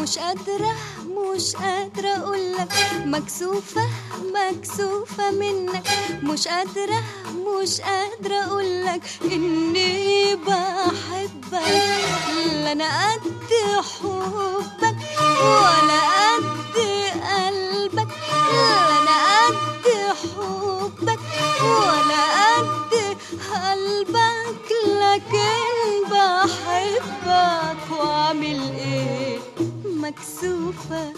مش قادرة مش قادرة أقولك مكسوفة مكسوفة منك مش قادرة مش قادرة أقولك إني بحبك لا أنا قد حبك ولا قد قلبك لا أنا قد حبك ولا قد قلبك لكن بحبك وأعمل إيه مكسوفة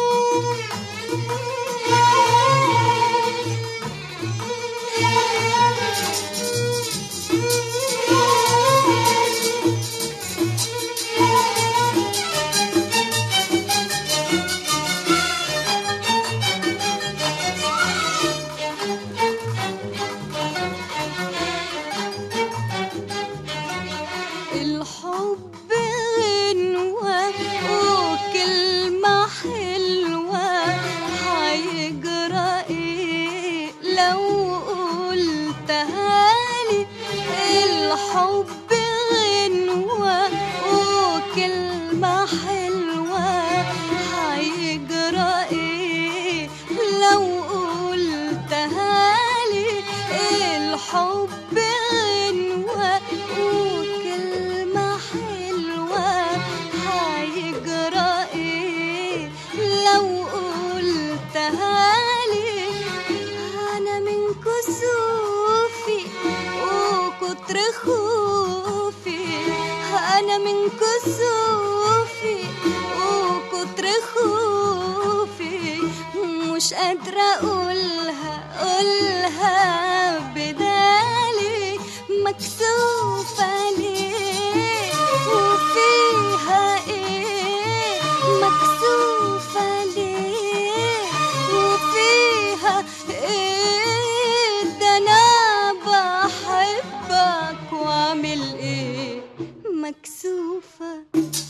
الحب غنوة وكلمة حلوة هيجرى ايه لو قلتها لي الحب غنوة وكلمة حلوة هيجرى ايه لو قلتها لي الحب غنوة وكلمة حلوة هيجرى ايه لو قلتها لي انا من كسوفي وكتر خوفي انا من كسوفي وكتر خوفي مش قادرة اقولها اقولها بدالي مكسوفة ليه وفيها ايه مكسوفة ليه وفيها ايه ده انا بحبك واعمل ايه مكسوفة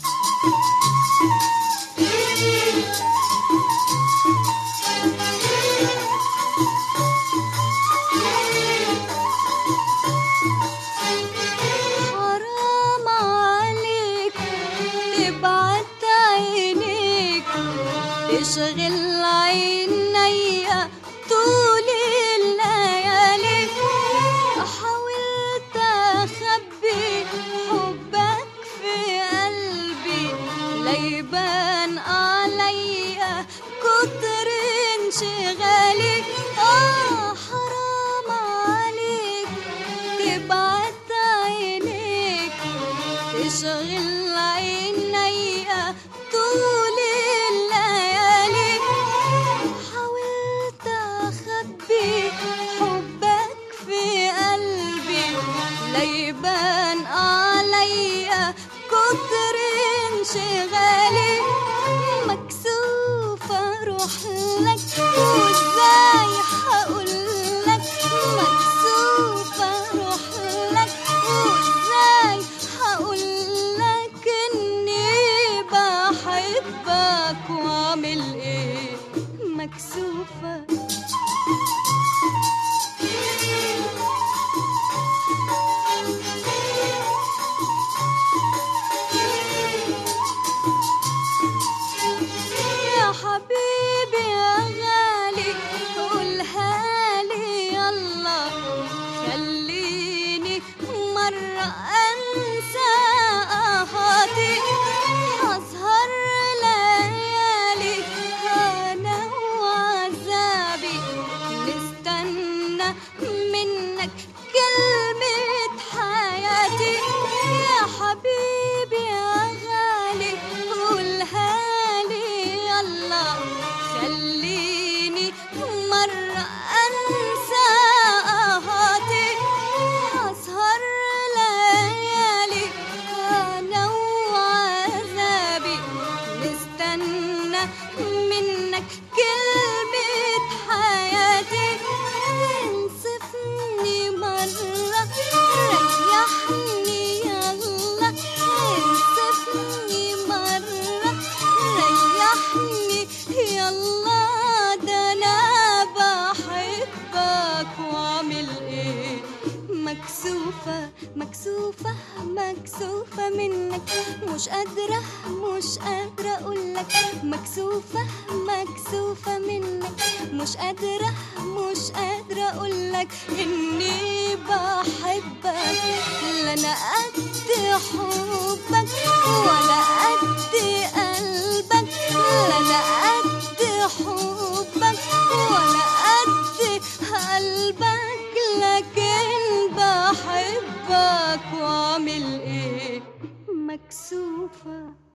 حرام عليك تبعت عينيك تشغل عينيا طول الليالي حاولت اخبي حبك في قلبي ليبان عليا كتر انشغالي اه حرام عليك تبعت عينيك تشغل عينيا طول الليالي حاولت اخبي حبك في قلبي ليبان عليا كتر انشغالي مكسوفة اروح لك وازاي هقول لك مكسوفة اروح لك وازاي هقول لك اني بحبك واعمل ايه مكسوفة يا حبيبي يا غالي قولها لي يلا خليني مرة أنسى آهاتي أسهر ليالي أنا وعذابي نستنى مكسوفة مكسوفة مكسوفة منك مش قادرة مش قادرة أقولك مكسوفة مكسوفة منك مش قادرة مش قادرة أقولك إني بحبك لا أنا قد حبك ولا قد قلبك لا أنا قد حبك ولا قد قلبك لكن بحبك واعمل ايه مكسوفة